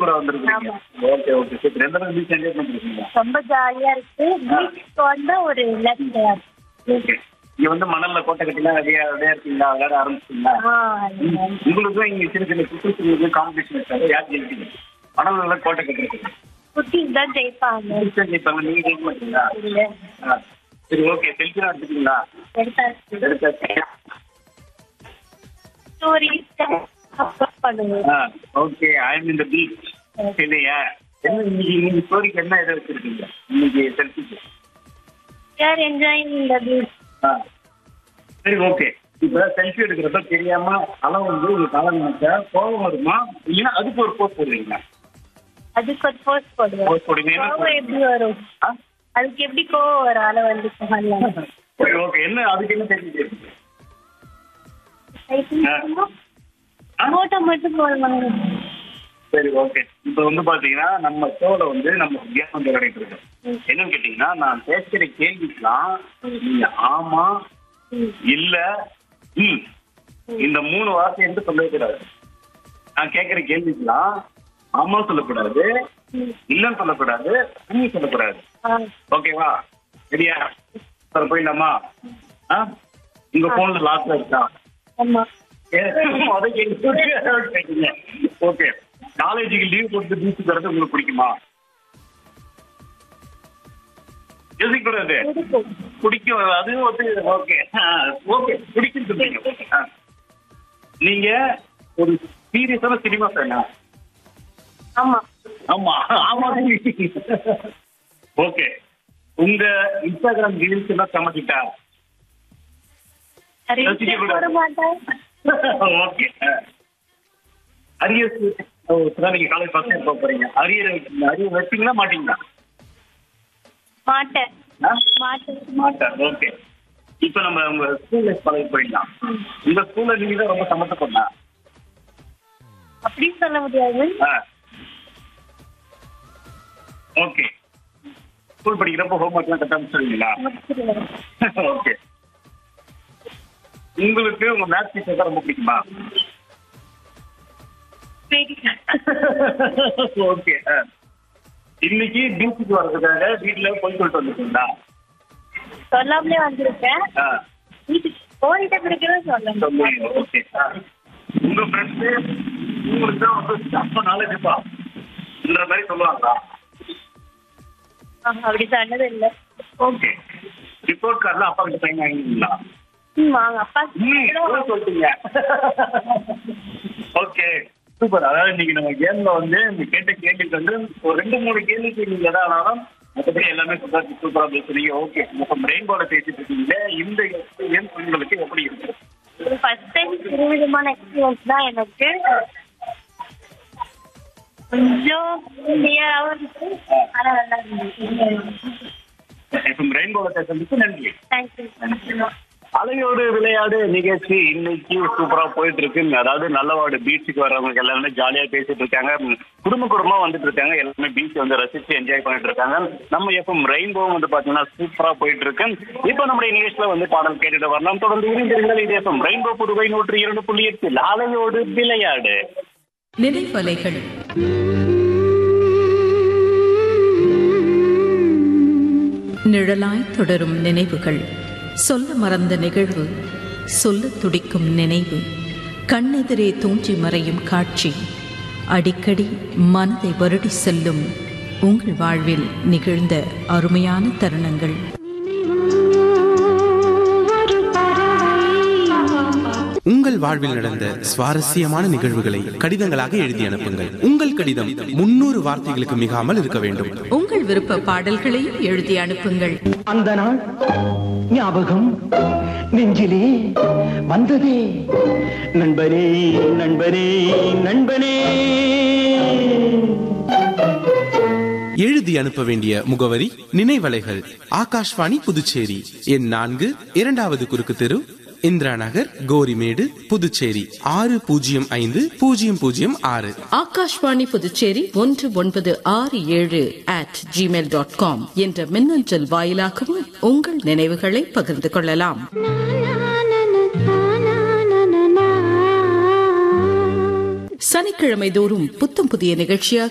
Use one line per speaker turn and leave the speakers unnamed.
கூட வந்திருக்கீங்க okay okay super எந்த மாதிரி பீச் என்ஜாய் பண்ணிருக்கீங்க
ரொம்ப ஜாலியா இருக்கு பீச்சுக்கு வந்தா ஒரு ரிலாக்ஸா இருக்கு
ஓகே இங்க வந்து மணல்ல கோட்டை கட்டிலாம் ரெடியா ரெடியா இருக்கீங்களா விளையாட ஆரம்பிச்சிங்களா
ஆ,
உங்களுக்கும் இங்க சின்ன சின்ன குட்டி காம்படிஷன் இருக்காது யார் ஜெயிப்பீங்க மணல்ல கோட்டை கட்டுறது
குட்டீஸ் தான் ஜெயிப்பாங்க
ஜெயிப்பாங்க நீங்க ஜெயிக்க மாட்டீங்களா
இல்ல
ஆ. சரி ஓகே செல்ஃபிலாம் எடுத்துக்கீங்களா
எடுத்தாச்சு
எடுத்தாச்சு
ஸ்டோரி அப்லோட் பண்ணுவேன்
ஓகே ஐ எம் இந்த பீச் இல்லையா என்ன இன்னைக்கு இன்னைக்கு ஸ்டோரிக்கு என்ன இதை வச்சிருக்கீங்க இன்னைக்கு செல்ஃபிக்கு
யார் என்ஜாயிங் இந்த பீச்
சரி ஓகே இப்ப செல்ஃபி எடுக்கிறப்ப தெரியாம அளவு வந்து உங்க காலம் நினைச்சா கோபம் வருமா இல்லைன்னா அதுக்கு ஒரு போஸ்ட் போடுவீங்களா
அதுக்கு ஒரு போஸ்ட் போடுவேன்
போஸ்ட் போடுவீங்க என்ன
கோவம் எப்படி வரும்
ஆ?
அதுக்கு எப்படி கோவம் வரும் அலை வந்து பண்ணலாம்
சரி ஓகே என்ன அதுக்கு என்ன தெரிஞ்சு
போட்டோ மட்டும் போடுவாங்க
சரி ஓகே இப்போ வந்து பாத்தீங்கன்னா நம்ம ஷோல வந்து நம்ம கேம் வந்து விளையாடிட்டு இருக்கோம் என்னன்னு கேட்டீங்கன்னா நான் பேசுகிற கேள்விக்கெல்லாம் நீங்க ஆமா இல்ல ம் இந்த மூணு வார்த்தை என்று சொல்லவே கூடாது நான் கேட்கிற கேள்விக்கெல்லாம் ஆமா சொல்லக்கூடாது இல்லன்னு சொல்லக்கூடாது நீ சொல்லக்கூடாது ஓகேவா சரியா சார் போயிடலாமா ஆ உங்க போன்ல லாக்ல இருக்கா
ஆமா
ஓகே காலேஜுக்கு லீவ் போட்டு பீச்சுக்கு வரது உங்களுக்கு பிடிக்குமா யோசிக்க கூடாது
இருக்கும்
பிடிக்கும் அதுவும் வந்து ஓகே ஓகே பிடிக்கும் சொல்றீங்க ஆ. நீங்க ஒரு சீரியஸான சினிமா ஃபேனா
ஆமா
ஆமா ஆமா ஓகே உங்க இன்ஸ்டாகிராம் ரீல்ஸ் எல்லாம் சமைச்சிட்டா ரசிக்க கூடாது.
போட மாட்டேன்
ஓகே அரியர் ஓ இப்பதான் நீங்க காலேஜ் ஃபர்ஸ்ட் இயர் போக போறீங்க அரியர் அரியர் வைப்பீங்களா மாட்டீங்களா
மாட்டேன்
ஆ?
மாட்டேன்
மாட்டேன் ஓகே இப்ப நம்ம உங்க ஸ்கூல் லைஃப் பழகி போயிடலாம் உங்க ஸ்கூல்ல நீங்க தான் ரொம்ப சமத்த பண்ணா
அப்படின்னு சொல்ல முடியாது
ஓகே ஸ்கூல் படிக்கிறப்போ ஹோம் ஒர்க்லாம் கட்ட சொல்லுவீங்களா
முடிச்சிருவேன்
ஓகே உங்களுக்கு உங்க மேத்ஸ் டீச்சர் தான் ரொம்ப பிடிக்குமா ஓகே இன்னைக்கு பீச்சுக்கு வர்றதுக்காக வீட்டுல போய் சொல்லிட்டு வந்துருக்கீங்களா
சொல்லாமலே வந்திருக்கேன்
ஆ,
வீட்டுக்கு போயிட்ட பிறகு சொல்லணும்
சொல்லுங்க. ஓகே ஆ. உங்க ஃப்ரெண்ட்ஸ் உங்களுக்கு தான் வந்து அப்ப நாலேஜ்ப்பா இந்த மாதிரி சொல்லுவாங்களா
ஆஹா, அப்படி சொன்னது இல்ல
ஓகே ரிப்போர்ட் கார்டில் அப்பா கிட்ட சைன் வாங்கிங்களா
ம், வாங்க அப்பா
ம், சொல்லிட்டீங்க ஓகே சூப்பர் அதாவது இன்னைக்கு நம்ம கேம்ல வந்து இந்த கேட்ட கேள்விக்கு வந்து ஒரு ரெண்டு மூணு கேள்விக்கு நீங்க எதாவது ஆனாலும் மற்றபடி எல்லாமே சூப்பரா சூப்பரா பேசுறீங்க ஓகே நம்ம ரெயின்போல பேசிட்டு இருக்கீங்க இந்த எக்ஸ்பீரியன்ஸ் உங்களுக்கு எப்படி இருக்கு
ஃபர்ஸ்ட் டைம் ஒரு விதமான எக்ஸ்பீரியன்ஸ் தான் எனக்கு கொஞ்சம் கிளியராகவும் இருக்கு ஆனா நல்லா இருந்துச்சு
இப்போ ரெயின்போல பேசுறதுக்கு நன்றி
தேங்க்யூ
அலையோடு விளையாடு நிகழ்ச்சி இன்னைக்கு சூப்பரா போயிட்டு இருக்கு அதாவது நல்லவாடு பீச்சுக்கு வர்றவங்க எல்லாருமே ஜாலியா பேசிட்டு இருக்காங்க ம், குடும்ப குடும்பமா வந்துட்டு இருக்காங்க எல்லாருமே பீச் வந்து ரசிச்சு என்ஜாய் பண்ணிட்டு இருக்காங்க நம்ம எப்போ ரெயின்போவும் வந்து பாத்தீங்கன்னா சூப்பரா போயிட்டு இருக்கு இப்போ நம்முடைய நிகழ்ச்சியில வந்து பாடல் கேட்டுட்டு வரலாம் தொடர்ந்து இணைந்திருங்கள் இது எஃப்எம் ரெயின்போ புதுவை நூற்றி இரண்டு புள்ளி எட்டு அலையோடு விளையாடு
நினைவலைகள் நிழலாய் தொடரும் நினைவுகள் சொல்ல மறந்த நிகழ்வு சொல்லத் துடிக்கும் நினைவு கண்ணெதிரே தோன்றி மறையும் காட்சி அடிக்கடி மனதை வருடி செல்லும் உங்கள் வாழ்வில் நிகழ்ந்த அருமையான தருணங்கள்
உங்கள் வாழ்வில் நடந்த சுவாரஸ்யமான நிகழ்வுகளை கடிதங்களாக எழுதி அனுப்புங்கள் உங்கள் கடிதம் முன்னூறு வார்த்தைகளுக்கு மிகாமல் இருக்க வேண்டும்
உங்கள் விருப்ப பாடல்களையும் எழுதி அனுப்புங்கள்
அந்த நாள் ஞாபகம் நெஞ்சிலே வந்ததே நண்பனே நண்பனே நண்பனே
எழுதி அனுப்ப வேண்டிய முகவரி நினைவலைகள் ஆகாஷ்வாணி புதுச்சேரி எண் நான்கு இரண்டாவது குறுக்கு தெரு இந்திரா நகர் கோரிமேடு புதுச்சேரி ஆறு பூஜ்ஜியம் ஐந்து பூஜ்ஜியம் பூஜ்ஜியம் ஆறு
ஆகாஷ்வாணி புதுச்சேரி ஒன்று ஒன்பது ஆறு ஏழு அட் ஜிமெயில் டாட் காம் என்ற மின்னஞ்சல் வாயிலாகவும் உங்கள் நினைவுகளை பகிர்ந்து கொள்ளலாம் சனிக்கிழமை தோறும் புத்தம் புதிய நிகழ்ச்சியாக